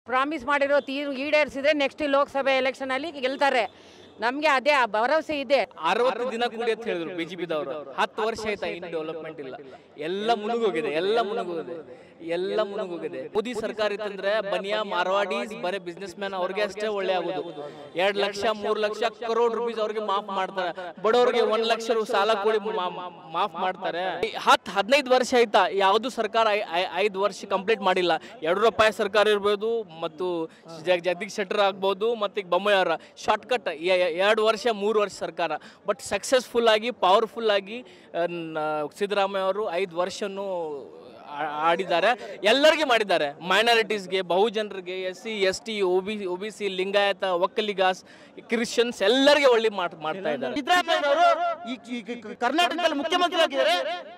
Promise ಮಾಡಿರೋ ತೀರು ಈಡೇರಿಸಿದ್ರೆ next ಲೋಕಸಭೆ ಎಲೆಕ್ಷನಲ್ಲಿ ಗೆಲ್ತಾರೆ ನಮಗೆ ಅದೇ ಆ ಭರವಸೆ ಇದೆ ಅರವತ್ತು ದಿನ ಕೂಡಿ ಅಂತ ಹೇಳಿದ್ರು ಬಿಜೆಪಿದವರು ಹತ್ತು ವರ್ಷ ಆಯ್ತಾ ಇನ್ನು ಡೆವಲಪ್ಮೆಂಟ್ ಇಲ್ಲ ಎಲ್ಲ ಮುಳುಗೋಗಿದೆ ಎಲ್ಲ ಮುಳುಗೋಗಿದೆ ಎಲ್ಲ ಮುಳುಗೋಗಿದೆ ಮೋದಿ ಸರ್ಕಾರ ಇತ್ತಂದ್ರೆ ಬನಿಯಾ ಮಾರ್ವಾಡಿ ಬರೀ ಬಿಸ್ನೆಸ್ ಮ್ಯಾನ್ ಅವ್ರಿಗೆ ಅಷ್ಟೇ ಒಳ್ಳೆ ಆಗೋದು ಎರಡ್ ಲಕ್ಷ ಮೂರ್ ಲಕ್ಷ ಕರೋಡ್ ರುಪೀಸ್ ಅವ್ರಿಗೆ ಮಾಫ್ ಮಾಡ್ತಾರೆ ಬಡವರಿಗೆ ಒಂದ್ ಲಕ್ಷ ರು ಸಾಲ ಕೊಡಿ ಮಾ- ಮಾಫ್ ಮಾಡ್ತಾರೆ ಹತ್ತು ಹದಿನೈದು ವರ್ಷ ಆಯ್ತಾ ಯಾವುದು ಸರ್ಕಾರ ಐ- ಐ- ಐದು ವರ್ಷ ಕಂಪ್ಲೀಟ್ ಮಾಡಿಲ್ಲ ಯಡಿಯೂರಪ್ಪ ಸರ್ಕಾರ ಇರ್ಬೋದು ಮತ್ತು ಜಗ್- ಜಗದೀಶ್ ಶೆಟ್ಟರ್ ಆಗ್ಬೋದು ಮತ್ತು ಈಗ ಬೊಮ್ಮಾಯಿ ಅವರ ಶಾರ್ಟ್ಕಟ್ ಎರಡು ವರ್ಷ ಮೂರು ವರ್ಷ ಸರ್ಕಾರ ಬಟ್ ಸಕ್ಸಸ್ಫುಲ್ ಆಗಿ ಪವರ್ಫುಲ್ ಆಗಿ ಆ, ನ- ಸಿದ್ದರಾಮಯ್ಯ ಅವರು ಐದು ವರ್ಷನೂ ಆ- ಆಡಿದ್ದಾರೆ ಎಲ್ಲರಿಗೆ ಮಾಡಿದ್ದಾರೆ ಮೈನಾರಿಟೀಸ್ಗೆ ಬಹುಜನರಿಗೆ S C S T O B O B C Lingayata Vokkaligas Christians ಎಲ್ಲರಿಗೆ ಒಳ್ಳೆ ಮಾಡ್ ಮಾಡ್ತಾ ಇದ್ದಾರೆ ಸಿದ್ದರಾಮಯ್ಯನವರು ಈ ಈ- ಈ ಕರ್ನಾಟಕದಲ್ಲಿ ಮುಖ್ಯಮಂತ್ರಿ ಆಗಿದ್ದಾರೆ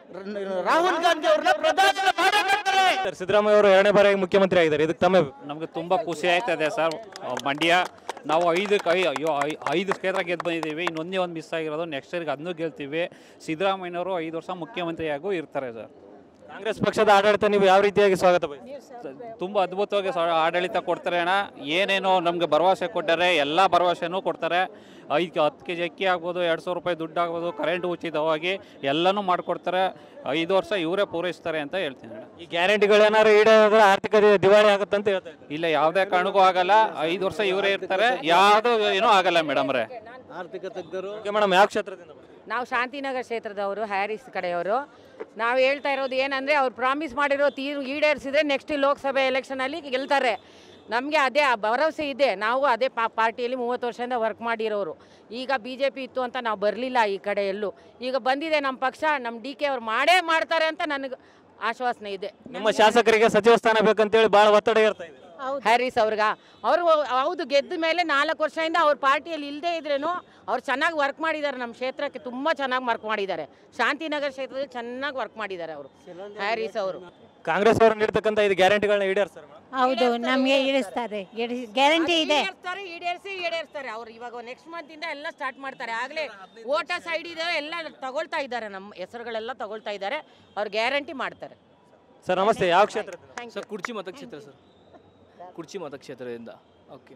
ರ- ರಾಹುಲ್ ಗಾಂಧಿ ಅವ್ರನ್ನ ಪ್ರಧಾನಿ ಮಾಡೇ ಮಾಡ್ತಾರೆ ಸರ್ ಸಿದ್ದರಾಮಯ್ಯ ಅವರು ಎರಡನೇ ಬಾರಿ ಮುಖ್ಯಮಂತ್ರಿ ಆಗಿದ್ದಾರೆ ಇದಕ್ಕೆ ತಮ್ಮ ನಮಗೆ ತುಂಬ ಖುಷಿ ಆಯ್ತದೆ ಸರ್ ಮಂಡ್ಯ ನಾವು ಐದು ಕೈ ಅಯ್ಯೋ ಐ- ಐದು ಕ್ಷೇತ್ರ ಗೆದ್ದು ಬಂದಿದ್ದೀವಿ ಇನ್ನೊಂದೇ ಒಂದು ಮಿಸ್ ಆಗಿರೋದು ನೆಕ್ಸ್ಟ್ ಇಯರ್ಗೆ ಅದನ್ನೂ ಗೆಲ್ತೀವಿ ಸಿದ್ದರಾಮಯ್ಯನವರು ಐದು ವರ್ಷ ಮುಖ್ಯಮಂತ್ರಿಯಾಗೂ ಇರ್ತಾರೆ ಸರ್ ಕಾಂಗ್ರೆಸ್ ಪಕ್ಷದ ಆಡಳಿತ ನೀವು ಯಾವ ರೀತಿಯಾಗಿ ಸ್ವಾಗತ ಬಯಸ್ತೀರಿ? ತುಂಬ ಅದ್ಭುತವಾಗಿ ಸ- ಆಡಳಿತ ಕೊಡ್ತಾರೆ ಅಣ್ಣ ಏನೇನೋ ನಮಗೆ ಭರವಸೆ ಕೊಟ್ಟಾರೆ ಎಲ್ಲ ಭರವಸೆನೂ ಕೊಡ್ತಾರೆ ಐದು ಹತ್ತು ಕೆ ಜಿ ಅಕ್ಕಿ ಆಗ್ಬೋದು ಎರಡು ಸಾವಿರ ರೂಪಾಯಿ ದುಡ್ಡು ಆಗ್ಬೋದು ಕರೆಂಟ್ ಉಚಿತವಾಗಿ ಎಲ್ಲನೂ ಮಾಡಿಕೊಡ್ತಾರೆ ಐದು ವರ್ಷ ಇವರೇ ಪೂರೈಸ್ತಾರೆ ಅಂತ ಹೇಳ್ತೀನಿ ಅಣ್ಣ ಈ ಗ್ಯಾರಂಟಿಗಳೇನಾದ್ರು ಈಡೇರಿದ್ರೆ ಆರ್ಥಿಕ ದಿ- ದಿವಾಳಿ ಆಗುತ್ತೆ ಅಂತ ಹೇಳ್ತಾ ಇದ್ದಾರೆ ಇಲ್ಲ ಯಾವುದೇ ಕಾರಣಕ್ಕೂ ಆಗಲ್ಲ ಐದು ವರ್ಷ ಇವರೇ ಇರ್ತಾರೆ ಯಾವುದೂ ಏನೂ ಆಗಲ್ಲ ಮೇಡಮ್ರೆ ಆರ್ಥಿಕ ತಜ್ಞರು ಓಕೆ ಮೇಡಮ್ ಯಾವ ಕ್ಷೇತ್ರದಿಂದ ಬರ್ತೀರಿ? ನಾವು ಶಾಂತಿನಗರ ಕ್ಷೇತ್ರದವರು ಹ್ಯಾರಿಸ್ ಕಡೆಯವರು ನಾವು ಹೇಳ್ತಾ ಇರೋದು ಏನಂದರೆ ಅವ್ರು ಪ್ರಾಮಿಸ್ ಮಾಡಿರೋ ತೀರು ಈಡೇರಿಸಿದ್ರೆ ನೆಕ್ಸ್ಟ್ ಲೋಕಸಭೆ ಎಲೆಕ್ಷನಲ್ಲಿ ಗೆಲ್ತಾರೆ ನಮಗೆ ಅದೇ ಆ ಭರವಸೆ ಇದೆ ನಾವು ಅದೇ ಪಾ ಪಾರ್ಟಿಯಲ್ಲಿ ಮೂವತ್ತು ವರ್ಷದಿಂದ ವರ್ಕ್ ಮಾಡಿರೋರು ಈಗ ಬಿ ಜೆ ಪಿ ಇತ್ತು ಅಂತ ನಾವು ಬರಲಿಲ್ಲ ಈ ಕಡೆ ಎಲ್ಲೂ ಈಗ ಬಂದಿದೆ ನಮ್ಮ ಪಕ್ಷ ನಮ್ಮ ಡಿ ಕೆ ಅವ್ರು ಮಾಡೇ ಮಾಡ್ತಾರೆ ಅಂತ ನನಗೆ ಆಶ್ವಾಸನೆ ಇದೆ ನಿಮ್ಮ ಶಾಸಕರಿಗೆ ಸಚಿವ ಸ್ಥಾನ ಬೇಕಂತೇಳಿ ಬಹಳ ಒತ್ತಡ ಇರ್ತಾ ಇದೆ ಹ್ಯಾರಿಸ್ ಅವ್ರಿಗ ಅವರು ಹೌದು ಗೆದ್ದ ಮೇಲೆ ನಾಲ್ಕು ವರ್ಷದಿಂದ ಅವ್ರ ಪಾರ್ಟಿಯಲ್ಲಿ ಇಲ್ಲದೇ ಇದ್ರೇನು ಅವ್ರು ಚೆನ್ನಾಗಿ ವರ್ಕ್ ಮಾಡಿದ್ದಾರೆ ನಮ್ಮ ಕ್ಷೇತ್ರಕ್ಕೆ ತುಂಬ ಚೆನ್ನಾಗಿ ವರ್ಕ್ ಮಾಡಿದ್ದಾರೆ ಶಾಂತಿನಗರ ಕ್ಷೇತ್ರದಲ್ಲಿ ಚೆನ್ನಾಗಿ ವರ್ಕ್ ಮಾಡಿದ್ದಾರೆ ಅವರು ಹ್ಯಾರಿಸ್ ಅವರು ಕಾಂಗ್ರೆಸ್ ಅವರು ನೀಡ್ತಕ್ಕಂಥ ಇದು ಗ್ಯಾರಂಟಿಗಳನ್ನ ಈಡೇರಿಸ್ತಾರೆ ಮೇಡಮ್ ಹೌದು ನಮಗೆ ಇಳಿಸ್ತಾರೆ ಗ್ಯಾರಂಟಿ ಇದೆ ಈಡೇರಿಸ್ತಾರೆ ಈಡೇರಿಸಿ ಈಡೇರಿಸ್ತಾರೆ ಅವ್ರು ಇವಾಗ ನೆಕ್ಸ್ಟ್ ಮಂತ್ ಇಂದ ಎಲ್ಲ ಸ್ಟಾರ್ಟ್ ಮಾಡ್ತಾರೆ ಆಗಲೇ ವೋಟರ್ಸ್ ಐ ಡಿ ಎಲ್ಲ ತಗೊಳ್ತಾ ಇದ್ದಾರೆ ನಮ್ಮ ಹೆಸರುಗಳೆಲ್ಲ ತಗೊಳ್ತಾ ಇದ್ದಾರೆ ಅವ್ರು ಗ್ಯಾರಂಟಿ ಮಾಡ್ತಾರೆ ಸರ್ ನಮಸ್ತೆ ಯಾವ ಕ್ಷೇತ್ರದಿಂದ ಸರ್ ಕುರ್ಚಿ ಮತಕ್ಷೇತ್ರ ಸರ್ ಕುರ್ಚಿ ಮತಕ್ಷೇತ್ರದಿಂದ ಓಕೆ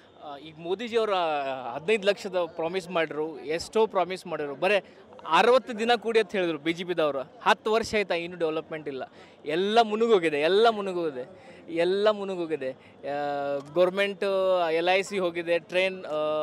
ಈಗ ಮೋದಿಜಿಯವರ ಹದಿನೈದು ಲಕ್ಷದ ಪ್ರಾಮಿಸ್ ಮಾಡಿದ್ರು ಎಷ್ಟೋ ಪ್ರಾಮಿಸ್ ಮಾಡಿದ್ರು ಬರೇ ಅರವತ್ತು ದಿನ ಕೂಡಿ ಅಂತ ಹೇಳಿದ್ರು ಬಿ ಜೆ ಪಿದವರು ಹತ್ತು ವರ್ಷ ಆಯ್ತಾ ಇನ್ನೂ ಡೆವಲಪ್ಮೆಂಟ್ ಇಲ್ಲ ಎಲ್ಲ ಮುನುಗೋಗಿದೆ ಎಲ್ಲ ಮುನುಗೋಗಿದೆ ಎಲ್ಲ ಮುನುಗೋಗಿದೆ ಗೌರ್ಮೆಂಟ್ ಎಲ್ ಐ ಸಿ ಹೋಗಿದೆ ಟ್ರೈನ್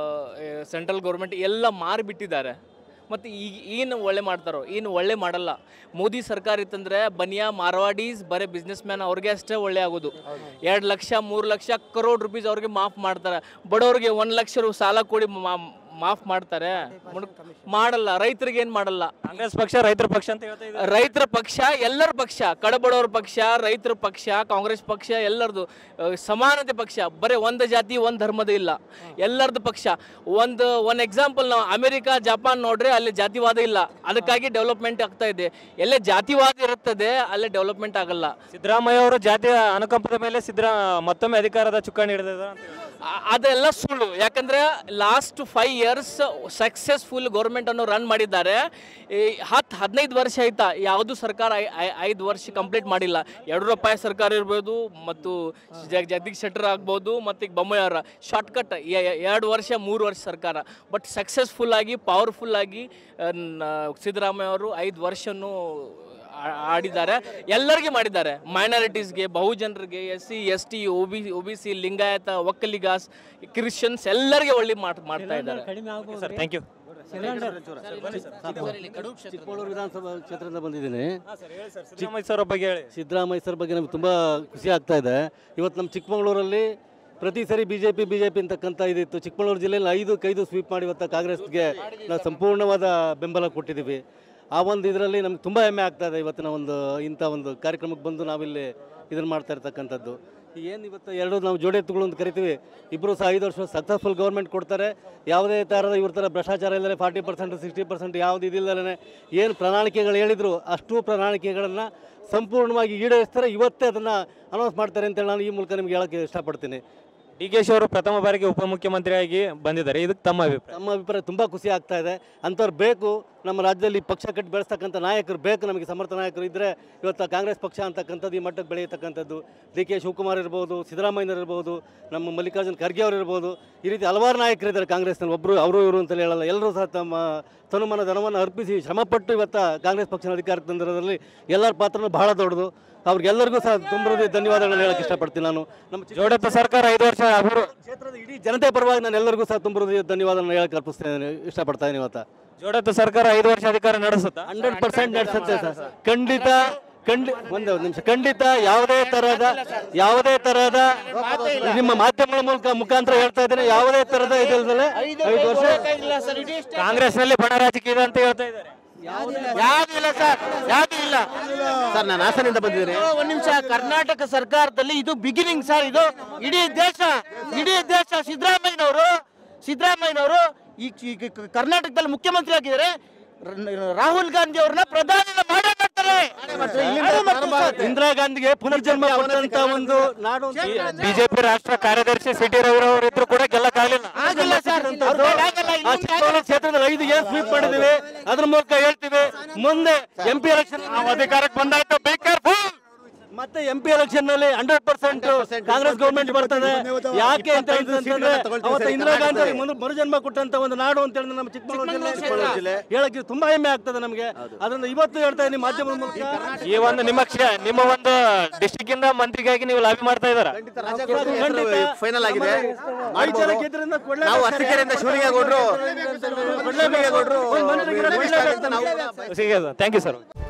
ಸೆಂಟ್ರಲ್ ಗೌರ್ಮೆಂಟ್ ಎಲ್ಲ ಮಾರಿಬಿಟ್ಟಿದ್ದಾರೆ ಮತ್ತು ಈಗ ಏನು ಒಳ್ಳೆ ಮಾಡ್ತಾರೋ ಏನು ಒಳ್ಳೆ ಮಾಡಲ್ಲ ಮೋದಿ ಸರ್ಕಾರ ಇತ್ತಂದ್ರೆ ಬನಿಯಾ ಮಾರ್ವಾಡೀಸ್ ಬರೀ ಬಿಸ್ನೆಸ್ ಮ್ಯಾನ್ ಅವ್ರಿಗೆ ಅಷ್ಟೇ ಒಳ್ಳೆ ಆಗೋದು ಎರಡು ಲಕ್ಷ ಮೂರು ಲಕ್ಷ ಕರೋಡ್ ರುಪೀಸ್ ಅವ್ರಿಗೆ ಮಾಫ್ ಮಾಡ್ತಾರೆ ಬಡವರಿಗೆ ಒಂದು ಲಕ್ಷ ರು ಸಾಲ ಕೊಡಿ ಮಾ- ಮಾಫ್ ಮಾಡ್ತಾರೆ ಮುಡ್ಕ್- ಮಾಡಲ್ಲ ರೈತರಿಗೆ ಏನು ಮಾಡಲ್ಲ ಕಾಂಗ್ರೆಸ್ ಪಕ್ಷ ರೈತರ ಪಕ್ಷ ಅಂತ ಹೇಳ್ತಾ ಇದ್ದಾರೆ ರೈತರ ಪಕ್ಷ ಎಲ್ಲರ ಪಕ್ಷ ಕಡಬಡವ್ರ ಪಕ್ಷ ರೈತರ ಪಕ್ಷ ಕಾಂಗ್ರೆಸ್ ಪಕ್ಷ ಎಲ್ಲರದು ಆ, ಸಮಾನತೆ ಪಕ್ಷ ಬರೀ ಒಂದು ಜಾತಿ ಒಂದು ಧರ್ಮದ ಇಲ್ಲ ಎಲ್ಲರದ್ದು ಪಕ್ಷ ಒಂದು ಒನ್ ಎಕ್ಸಾಂಪಲ್ ನಾವು ಅಮೆರಿಕ ಜಪಾನ್ ನೋಡ್ರೆ ಅಲ್ಲಿ ಜಾತಿವಾದ ಇಲ್ಲ ಅದಕ್ಕಾಗಿ ಡೆವಲಪ್ಮೆಂಟ್ ಆಗ್ತಾ ಇದೆ ಎಲ್ಲೇ ಜಾತಿವಾದ ಇರುತ್ತದೆ ಅಲ್ಲೇ ಡೆವಲಪ್ಮೆಂಟ್ ಆಗಲ್ಲ ಸಿದ್ದರಾಮಯ್ಯ ಅವರು ಜಾತಿಯ ಅನುಕಂಪದ ಮೇಲೆ ಸಿದ್ದರಾ ಮತ್ತೊಮ್ಮೆ ಅಧಿಕಾರದ ಚುಕ್ಕಾಣಿ ಹಿಡಿದಿದ್ದಾರೆ ಅಂತ ಹೇಳ್ತಾರೆ. ಆ- ಅದೆಲ್ಲ ಸುಳ್ಳು ಯಾಕಂದ್ರೆ last five years successful government ಅನ್ನು ರನ್ ಮಾಡಿದ್ದಾರೆ ಈ ಹತ್ತು ಹದಿನೈದು ವರ್ಷ ಆಯ್ತಾ ಯಾವುದು ಸರ್ಕಾರ ಐ- ಐ- ಐದು ವರ್ಷ ಕಂಪ್ಲೀಟ್ ಮಾಡಿಲ್ಲ ಯಡಿಯೂರಪ್ಪ ಸರ್ಕಾರ ಇರ್ಬೋದು ಮತ್ತು ಜಗ್ ಜಗದೀಶ್ ಶೆಟ್ಟರ್ ಆಗ್ಬೋದು ಮತ್ತು ಈಗ ಬೊಮ್ಮಾಯಿ ಅವರ ಶಾರ್ಟ್ಕಟ್ ಎರಡು ವರ್ಷ ಮೂರು ವರ್ಷ ಸರ್ಕಾರ ಬಟ್ ಸಕ್ಸಸ್ಫುಲ್ ಆಗಿ ಪವರ್ಫುಲ್ ಆಗಿ ಆ, ನ- ಸಿದ್ದರಾಮಯ್ಯ ಅವರು ಐದು ವರ್ಷನೂ ಆ- ಆಡಿದ್ದಾರೆ ಎಲ್ಲರಿಗೆ ಮಾಡಿದ್ದಾರೆ ಮೈನಾರಿಟೀಸ್ಗೆ ಬಹುಜನರಿಗೆ S C S T O B O B C Lingayata Vokkaligas Christians ಎಲ್ಲರಿಗೆ ಒಳ್ಳೆ ಮಾಡ್ ಮಾಡ್ತಾ ಇದ್ದಾರೆ ಸರ್ ಥ್ಯಾಂಕ್ ಯು ಚಿಕ್ಕಮಗಳೂರು ವಿಧಾನಸಭಾ ಕ್ಷೇತ್ರದಿಂದ ಬಂದಿದ್ದೀನಿ ಸಿದ್ದರಾಮಯ್ಯ ಸರ್ ಬಗ್ಗೆ ಹೇಳಿ ಸಿದ್ದರಾಮಯ್ಯ ಸರ್ ಬಗ್ಗೆ ನಮ್ಗೆ ತುಂಬ ಖುಷಿ ಆಗ್ತಾ ಇದೆ ಇವತ್ತು ನಮ್ಮ ಚಿಕ್ಕಮಗಳೂರಲ್ಲಿ ಪ್ರತಿ ಸರಿ B J P B J P ಅಂತಕ್ಕಂಥ ಇದಿತ್ತು ಚಿಕ್ಕಮಗಳೂರು ಜಿಲ್ಲೆಯಲ್ಲಿ ಐದು ಕೈದು ಸ್ವೀಪ್ ಮಾಡಿ ಇವತ್ತು ಕಾಂಗ್ರೆಸ್ಗೆ ನಾವು ಸಂಪೂರ್ಣವಾದ ಬೆಂಬಲ ಕೊಟ್ಟಿದ್ದೀವಿ ಆ ಒಂದು ಇದರಲ್ಲಿ ನಮ್ಗೆ ತುಂಬ ಹೆಮ್ಮೆ ಆಗ್ತಾ ಇದೆ ಇವತ್ತಿನ ಒಂದು ಇಂಥ ಒಂದು ಕಾರ್ಯಕ್ರಮಕ್ಕೆ ಬಂದು ನಾವಿಲ್ಲಿ ಇದನ್ನು ಮಾಡ್ತಾ ಇರ್ತಕ್ಕಂಥದ್ದು ಏನು ಇವತ್ತು ಎರಡು ನಾವು ಜೋಡಿ ಎತ್ತುಗಳು ಅಂತ ಕರಿತೀವಿ ಇಬ್ಬರು ಸಹ ಐದು ವರ್ಷ ಸಕ್ಸಸ್ಫುಲ್ ಗೌರ್ಮೆಂಟ್ ಕೊಡ್ತಾರೆ ಯಾವುದೇ ಥರದ ಇವ್ರ ಥರ ಭ್ರಷ್ಟಾಚಾರ ಇಲ್ಲದೆ ಫಾರ್ಟಿ ಪರ್ಸೆಂಟ್ ಸಿಕ್ಸ್ಟಿ ಪರ್ಸೆಂಟ್ ಯಾವುದು ಇದಿಲ್ಲದೇ ಏನು ಪ್ರಣಾಳಿಕೆಗಳು ಹೇಳಿದ್ರು ಅಷ್ಟು ಪ್ರಣಾಳಿಕೆಗಳನ್ನು ಸಂಪೂರ್ಣವಾಗಿ ಈಡೇರಿಸ್ತಾರೆ ಇವತ್ತೇ ಅದನ್ನು ಅನೌನ್ಸ್ ಮಾಡ್ತಾರೆ ಅಂತೇಳಿ ನಾನು ಈ ಮೂಲಕ ನಿಮ್ಗೆ ಹೇಳೋಕ್ಕೆ ಇಷ್ಟಪಡ್ತೀನಿ ಡಿ ಕೆ ಶಿ ಅವರು ಪ್ರಥಮ ಬಾರಿಗೆ ಉಪಮುಖ್ಯಮಂತ್ರಿಯಾಗಿ ಬಂದಿದ್ದಾರೆ ಇದಕ್ಕೆ ತಮ್ಮ ಅಭಿಪ್ರಾಯ ನಮ್ಮ ಅಭಿಪ್ರಾಯ ತುಂಬ ಖುಷಿ ಆಗ್ತಾ ಇದೆ ಅಂಥವ್ರು ಬೇಕು ನಮ್ಮ ರಾಜ್ಯದಲ್ಲಿ ಪಕ್ಷ ಕಟ್ಟಿ ಬೆಳೆಸ್ತಕ್ಕಂಥ ನಾಯಕರು ಬೇಕು ನಮಗೆ ಸಮರ್ಥ ನಾಯಕರು ಇದ್ದರೆ ಇವತ್ತು ಕಾಂಗ್ರೆಸ್ ಪಕ್ಷ ಅಂತಕ್ಕಂಥದ್ದು ಈ ಮಟ್ಟಕ್ಕೆ ಬೆಳೆಯತಕ್ಕಂಥದ್ದು ಡಿ ಕೆ ಶಿವಕುಮಾರ್ ಇರ್ಬೋದು ಸಿದ್ದರಾಮಯ್ಯನವರು ಇರ್ಬೋದು ನಮ್ಮ ಮಲ್ಲಿಕಾರ್ಜುನ್ ಖರ್ಗೆ ಅವರು ಇರ್ಬೋದು ಈ ರೀತಿ ಹಲವಾರು ನಾಯಕರಿದ್ದಾರೆ ಕಾಂಗ್ರೆಸ್ನಲ್ಲಿ ಒಬ್ಬರು ಅವರು ಇವರು ಅಂತಲೇ ಹೇಳಲ್ಲ ಎಲ್ಲರೂ ಸಹ ತಮ್ಮ ತನುಮನ ಧನವನ್ನು ಅರ್ಪಿಸಿ ಶ್ರಮಪಟ್ಟು ಇವತ್ತು ಕಾಂಗ್ರೆಸ್ ಪಕ್ಷನ ಅಧಿಕಾರಕ್ಕೆ ತಂದಿರೋದ್ರಲ್ಲಿ ಎಲ್ಲರ ಪಾತ್ರನೂ ಬಹಳ ದೊಡ್ಡದು ಅವ್ರಿಗೆಲ್ಲರಿಗೂ ಸಹ ತುಂಬ ಹೃದಯ ಧನ್ಯವಾದಗಳನ್ನ ಹೇಳಕ್ಕೆ ಇಷ್ಟಪಡ್ತೀನಿ ನಾನು ನಮ್ಮ ಚಿಕ್ಕ- ಜೋಡತ್ತ ಸರ್ಕಾರ ಐದು ವರ್ಷ ಅಭಿವೃ ಕ್ಷೇತ್ರದ ಇಡೀ ಜನತೆ ಪರವಾಗಿ ನಾನು ಎಲ್ಲರಿಗೂ ಸಹ ತುಂಬ ಹೃದಯ ಧನ್ಯವಾದಗಳನ್ನ ಹೇಳಕ್ಕೆ ಅರ್ಪಿಸ್ತೇನೆ ಇಷ್ಟಪಡ್ತಾ ಇದ್ದೀನಿ ಇವತ್ತು ಜೋಡತ್ತ ಸರ್ಕಾರ ಐದು ವರ್ಷ ಅಧಿಕಾರ ನಡೆಸುತ್ತಾ ಹಂಡ್ರೆಡ್ ಪರ್ಸೆಂಟ್ ನಡೆಸುತ್ತೆ ಸರ್ ಖಂಡಿತ ಖಂಡಿ ಒಂದೇ ಒಂದು ನಿಮಿಷ ಖಂಡಿತ ಯಾವುದೇ ತರಹದ ಯಾವುದೇ ತರಹದ ನಿಮ್ಮ ಮಾಧ್ಯಮಗಳ ಮೂಲಕ ಮುಖಾಂತರ ಹೇಳ್ತಾ ಇದ್ದೇನೆ ಯಾವುದೇ ತರಹದ ಇದಿಲ್ದಲೆ ಐದು ವರ್ಷ ಕಾಂಗ್ರೆಸ್ನಲ್ಲಿ ಬಣ ರಾಜಕೀಯ ಇದೆ ಅಂತ ಹೇಳ್ತಾ ಇದ್ದಾರೆ ಯಾವ್ದು ಇಲ್ಲ ಸರ್ ಯಾವ್ದು ಇಲ್ಲ ಸರ್ ನಾನು ಹಾಸನಿಂದ ಬಂದಿದ್ದೀನಿ ಒಂದ್ ನಿಮಿಷ ಕರ್ನಾಟಕ ಸರ್ಕಾರದಲ್ಲಿ ಇದು ಬಿಗಿನಿಂಗ್ ಸರ್ ಇದು ಇಡೀ ದೇಶ ಇಡೀ ದೇಶ ಸಿದ್ದರಾಮಯ್ಯನವರು ಸಿದ್ದರಾಮಯ್ಯನವರು ಈ ಈ ಕ- ಕರ್ನಾಟಕದಲ್ಲಿ ಮುಖ್ಯಮಂತ್ರಿ ಆಗಿದ್ದಾರೆ ರ- ರಾಹುಲ್ ಗಾಂಧಿ ಅವ್ರನ್ನ ಪ್ರಧಾನಿ ಮಾಡೇ ಮಾಡ್ತಾರೆ ಮಾಡೇ ಮಾಡ್ತಾರೆ ಸರ್. ಇಂದಿರಾ ಗಾಂಧಿಗೆ ಪುನರ್ಜನ್ಮ ಕೊಟ್ಟಂತ ಒಂದು ನಾಡು ಅಂತ ಬಿಜೆಪಿ ರಾಷ್ಟ್ರ ಕಾರ್ಯದರ್ಶಿ ಸಿ ಟಿ ರವಿರವರು ಇದ್ರು ಕೂಡ ಗೆಲ್ಲಕ್ಕಾಗಲಿಲ್ಲ ಆಗಿಲ್ಲ ಸರ್ ಅವ್ರ ಕೈಲಿ ಆಗಲ್ಲ, ಆ ಇನ್ನೊಂದು ಚಿಕ್ಕಬಳ್ಳಾಪುರ ಕ್ಷೇತ್ರದಲ್ಲಿ ಐದು ಏನ್ ಸ್ವೀಪ್ ಮಾಡಿದೀವಿ ಅದ್ರ ಮೂಲಕ ಹೇಳ್ತೀವಿ ಮುಂದೆ ಎಂ ಪಿ ಎಲೆಕ್ಷನ್ ಅಧಿಕಾರಕ್ಕೆ ಬಂದಾಯ್ತು ಬಿ ಕೇರ್ಫುಲ್ ಮತ್ತೆ ಎಂ ಪಿ ಎಲೆಕ್ಷನ್ ನಲ್ಲಿ ಹಂಡ್ರೆಡ್ ಪರ್ಸೆಂಟ್ ಕಾಂಗ್ರೆಸ್ ಗೌರ್ಮೆಂಟ್ ಬರ್ತದೆ ಯಾಕೆ ಅಂತ ಹೇಳಿದ್ರೆ ಅವತ್ತು ಇಂದಿರಾ ಗಾಂಧಿ ಅವ್ರಿಗೆ ಮರು- ಮರುಜನ್ಮ ಕೊಟ್ಟಂತ ಒಂದು ನಾಡು ಅಂತ ಹೇಳಿದ್ರೆ ನಮ್ಮ ಚಿಕ್ಕಮಗಳೂರು ಜಿಲ್ಲೆ ಹೇಳಕ್ಕೆ ತುಂಬಾ ಹೆಮ್ಮೆ ಆಗ್ತದೆ ನಮಗೆ ಅದರಿಂದ ಇವತ್ತು ಹೇಳ್ತಾ ಇದ್ದೀನಿ ಮಾಧ್ಯಮದ ಮೂಲಕ ಈ ಒಂದು ನಿಮ್ಮ ಕ್ಷ ನಿಮ್ಮ ಒಂದು ಡಿಸ್ಟಿಕ್ ಇಂದ ಮಂತ್ರಿಗಾಗಿ ನೀವು ಲಾಬಿ ಮಾಡ್ತಾ ಇದ್ದಾರಾ ಫೈನಲ್ ಆಗಿದೆ ಐದು ಜನ ಗೆದ್ರಿಂದ ಕೊಡ್ಲೇಬೇಕು ನಾವು ಸರ್. ಅರಸೀಕೆರೆಯಿಂದ ಶಿವಲಿಂಗೇಗೌಡರು ಕೊಡ್ಲೇಬೇಕು. ಒಂದು ಮಂತ್ರಿಗೆ ಕೊಡ್ಲೇಬೇಕು. Thank you sir